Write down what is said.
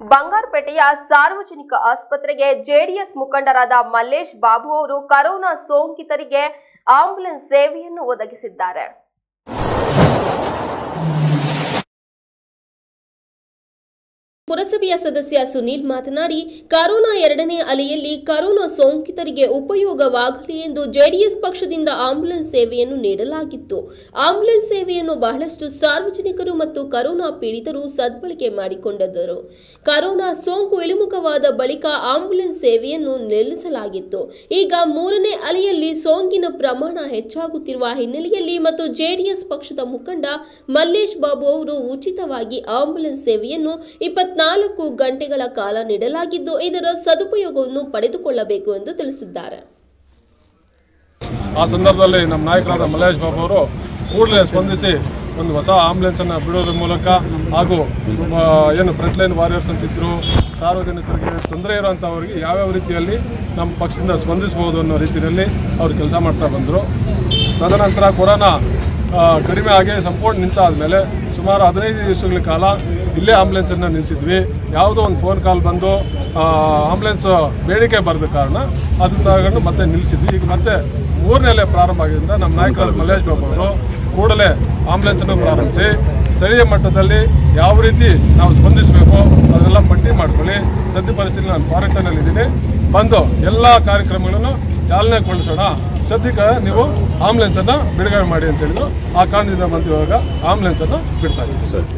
ಬಂಗಾರಪೇಟೆಯ ಸಾರ್ವಜನಿಕ ಆಸ್ಪತ್ರೆಗೆ ಜೆಡಿಎಸ್ ಮುಖಂಡರಾದ ಮಲ್ಲೇಶ್ ಬಾಬು ಅವರು ಕರೋನಾ ಸೋಂಕಿತರಿಗೆ ಆಂಬ್ಯುಲೆನ್ಸ್ ಸೇವೆಯನ್ನು ಒದಗಿಸಿದ್ದಾರೆ ಪುರಸಭೆಯ ಸದಸ್ಯ ಸುನೀಲ್ ಮಾತನಾಡಿ ಕರೋನಾ ಎರಡನೇ ಅಲೆಯಲ್ಲಿ ಕರೋನಾ ಸೋಂಕಿತರಿಗೆ ಉಪಯೋಗವಾಗಲಿ ಎಂದು ಜೆಡಿಎಸ್ ಪಕ್ಷದಿಂದ ಆಂಬ್ಯುಲೆನ್ಸ್ ಸೇವೆಯನ್ನು ನೀಡಲಾಗಿತ್ತು ಆಂಬ್ಯುಲೆನ್ಸ್ ಸೇವೆಯನ್ನು ಬಹಳಷ್ಟು ಸಾರ್ವಜನಿಕರು ಮತ್ತು ಕರೋನಾ ಪೀಡಿತರು ಸದ್ಬಳಕೆ ಮಾಡಿಕೊಂಡಿದ್ದರು ಕರೋನಾ ಸೋಂಕು ಇಳಿಮುಖವಾದ ಬಳಿಕ ಆಂಬ್ಯುಲೆನ್ಸ್ ಸೇವೆಯನ್ನು ನಿಲ್ಲಿಸಲಾಗಿತ್ತು ಈಗ ಮೂರನೇ ಅಲೆಯಲ್ಲಿ ಸೋಂಕಿನ ಪ್ರಮಾಣ ಹೆಚ್ಚಾಗುತ್ತಿರುವ ಹಿನ್ನೆಲೆಯಲ್ಲಿ ಮತ್ತು ಜೆಡಿಎಸ್ ಪಕ್ಷದ ಮುಖಂಡ ಮಲ್ಲೇಶ್ ಬಾಬು ಅವರು ಉಚಿತವಾಗಿ ಆಂಬ್ಯುಲೆನ್ಸ್ ಸೇವೆಯನ್ನು ಇಪ್ಪತ್ನಾಲ್ಕು ಗಂಟೆಗಳ ಕಾಲ ನೀಡಲಾಗಿದ್ದು ಇದರ ಸದುಪಯೋಗವನ್ನು ಪಡೆದುಕೊಳ್ಳಬೇಕು ಎಂದು ತಿಳಿಸಿದ್ದಾರೆ ಆ ಸಂದರ್ಭದಲ್ಲಿ ನಮ್ಮ ನಾಯಕರಾದ ಮಲ್ಲೇಶ್ ಬಾಬು ಅವರು ಕೂಡಲೇ ಸ್ಪಂದಿಸಿ ಒಂದು ಹೊಸ ಆಂಬ್ಯುಲೆನ್ಸನ್ನು ಬಿಡೋದ್ರ ಮೂಲಕ ಹಾಗೂ ಆ, ಏನು ಫ್ರಂಟ್ ಲೈನ್ ವಾರಿಯರ್ಸ್ ಅಂತಿದ್ರು ಸಾರ್ವಜನಿಕರಿಗೆ ತೊಂದರೆ ಇರೋಂಥವ್ರಿಗೆ ಯಾವ್ಯಾವ ರೀತಿಯಲ್ಲಿ ನಮ್ಮ ಪಕ್ಷದಿಂದ ಸ್ಪಂದಿಸ್ಬೋದು ಅನ್ನೋ ರೀತಿಯಲ್ಲಿ ಅವರು ಕೆಲಸ ಮಾಡ್ತಾ ಬಂದರು ತದನಂತರ ಕೊರೋನಾ ಆ, ಕಡಿಮೆ ಆಗಿ ಸಂಪೂರ್ಣ ನಿಂತಾದ್ಮೇಲೆ ಸುಮಾರು ಹದಿನೈದು ದಿವಸಗಳ ಕಾಲ ಇಲ್ಲೇ ಆಂಬ್ಯುಲೆನ್ಸನ್ನು ನಿಲ್ಲಿಸಿದ್ವಿ ಯಾವುದೋ ಒಂದು ಫೋನ್ ಕಾಲ್ ಬಂದು ಆಂಬ್ಯುಲೆನ್ಸ್ ಬೇಡಿಕೆ ಬರೆದ ಕಾರಣ ಅದನ್ನ ತಗೊಂಡು ಮತ್ತೆ ನಿಲ್ಲಿಸಿದ್ವಿ ಈಗ ಮತ್ತೆ ಮೂರನೇ ಅಲೆ ಪ್ರಾರಂಭ ಆಗಿದ್ದರಿಂದ ನಮ್ಮ ನಾಯಕರಾದ ಮಲ್ಲೇಶ್ ಬಾಬು ಅವರು ಕೂಡಲೇ ಆಂಬ್ಯುಲೆನ್ಸನ್ನು ಪ್ರಾರಂಭಿಸಿ ಸ್ಥಳೀಯ ಮಟ್ಟದಲ್ಲಿ ಯಾವ ರೀತಿ ನಾವು ಸ್ಪಂದಿಸಬೇಕು ಅದನ್ನೆಲ್ಲ ಪಟ್ಟಿ ಮಾಡ್ಕೊಳ್ಳಿ ಸದ್ಯ ಪರಿಸ್ಥಿತಿ ನಾನು ಕ್ವಾರಂಟೈನಲ್ಲಿ ಇದ್ದೀನಿ ಬಂದು ಎಲ್ಲ ಕಾರ್ಯಕ್ರಮಗಳನ್ನು ಚಾಲನೆಗೊಳಿಸೋಣ ಸದ್ಯಕ್ಕೆ ನೀವು ಆಂಬ್ಯುಲೆನ್ಸನ್ನು ಬಿಡುಗಡೆ ಮಾಡಿ ಅಂತ ಹೇಳಿದ್ರು ಆ ಕಾರಣದಿಂದ ಬಂದು ಇವಾಗ ಆಂಬ್ಯುಲೆನ್ಸನ್ನು ಬಿಡ್ತಾ ಇದ್ದೀವಿ ಸರ್